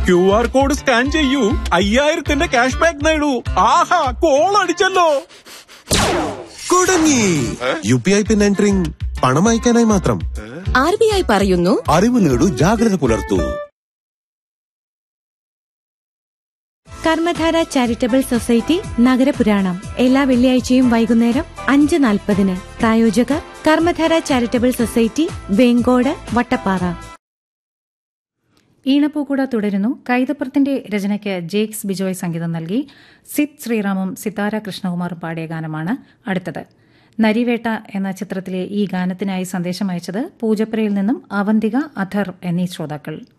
Q R code scan ചെയ്യൂ അയ്യായിരത്തിന്റെ cash back നേടൂ ആഹാ call അടിച്ചല്ലോ കുടുങ്ങി U P I PIN entering പണം അയക്കാനായി മാത്രം ആർ ബി ഐ പറയുന്നു അറിവ് നേടൂ ജാഗ്രത പുലർത്തൂ കർമ്മധാര ചാരിറ്റബിൾ സൊസൈറ്റി നഗരപുരാണം എല്ലാ വെള്ളിയാഴ്ചയും വൈകുന്നേരം അഞ്ച് നാൽപ്പതിന് പ്രായോജകർ കർമ്മധാര ചാരിറ്റബിൾ സൊസൈറ്റി വേങ്കോട് വട്ടപ്പാറ ഈണപ്പൂക്കൂട തുടരുന്നു കൈതപ്പുറത്തിന്റെ രചനയ്ക്ക് ജേക്സ് ബിജോയ് സംഗീതം നൽകി സിദ് ശ്രീറാമും സിതാര കൃഷ്ണകുമാറും പാടിയ ഗാനമാണ് അടുത്തത് നരിവേട്ട എന്ന ചിത്രത്തിലെ ഈ ഗാനത്തിനായി സന്ദേശം അയച്ചത് പൂജപ്പുരയിൽ നിന്നും അവന്തിക അഥർ എന്നീ ശ്രോതാക്കൾ